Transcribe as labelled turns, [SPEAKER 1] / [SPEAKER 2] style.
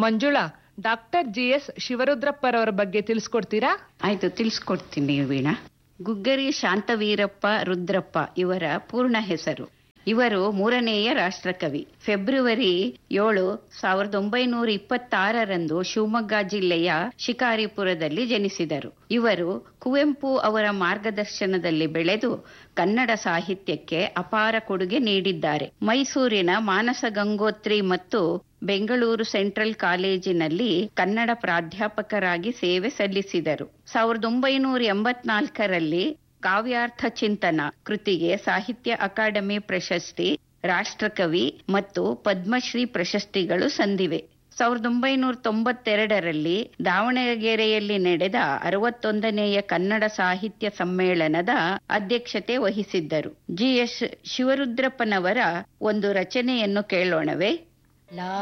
[SPEAKER 1] Manjula doctor G S ಶಿವರುದ್ರಪ್ಪರವರ ಬಗ್ಗೆ ತಿಳಿಸ್ಕೊಡ್ತೀರಾ
[SPEAKER 2] ಆಯ್ತು ತಿಳಿಸ್ಕೊಡ್ತೀನಿ ವೀಣಾ ಗುಗ್ಗರಿ ಶಾಂತವೀರಪ್ಪ ರುದ್ರಪ್ಪ ಇವರ ಪೂರ್ಣ ಹೆಸರು ಇವರು ಮೂರನೆಯ ರಾಷ್ಟ್ರಕವಿ ಫೆಬ್ರವರಿ ಏಳು ಸಾವಿರದ ಒಂಬೈನೂರ ಇಪ್ಪತ್ತಾರರಂದು ಶಿವಮೊಗ್ಗ ಜಿಲ್ಲೆಯ ಶಿಕಾರಿಪುರದಲ್ಲಿ ಜನಿಸಿದರು ಇವರು ಕುವೆಂಪು ಅವರ ಮಾರ್ಗದರ್ಶನದಲ್ಲಿ ಬೆಳೆದು ಕನ್ನಡ ಸಾಹಿತ್ಯಕ್ಕೆ ಅಪಾರ ಕೊಡುಗೆ ನೀಡಿದ್ದಾರೆ ಮೈಸೂರಿನ ಮಾನಸ ಗಂಗೋತ್ರಿ ಮತ್ತು ಬೆಂಗಳೂರು ಸೆಂಟ್ರಲ್ ಕಾಲೇಜಿನಲ್ಲಿ ಕನ್ನಡ ಪ್ರಾಧ್ಯಾಪಕರಾಗಿ ಸೇವೆ ಸಲ್ಲಿಸಿದರು ಸಾವಿರದ ಒಂಬೈನೂರ ಎಂಬತ್ನಾಲ್ಕರಲ್ಲಿ ಕಾವ್ಯಾರ್ಥ ಚಿಂತನ ಕೃತಿಗೆ ಸಾಹಿತ್ಯ ಅಕಾಡೆಮಿ ಪ್ರಶಸ್ತಿ ರಾಷ್ಟ್ರಕವಿ ಮತ್ತು ಪದ್ಮಶ್ರೀ ಪ್ರಶಸ್ತಿಗಳು ಸಂದಿವೆ ಸಾವಿರದ ಒಂಬೈನೂರ ತೊಂಬತ್ತೆರಡರಲ್ಲಿ ದಾವಣಗೆರೆಯಲ್ಲಿ ನಡೆದ ಅರವತ್ತೊಂದನೆಯ ಕನ್ನಡ ಸಾಹಿತ್ಯ ಸಮ್ಮೇಳನದ ಅಧ್ಯಕ್ಷತೆ ವಹಿಸಿದ್ದರು ಜಿ ಎಸ್ ಶಿವರುದ್ರಪ್ಪನವರ ಒಂದು ರಚನೆಯನ್ನು ಕೇಳೋಣವೇ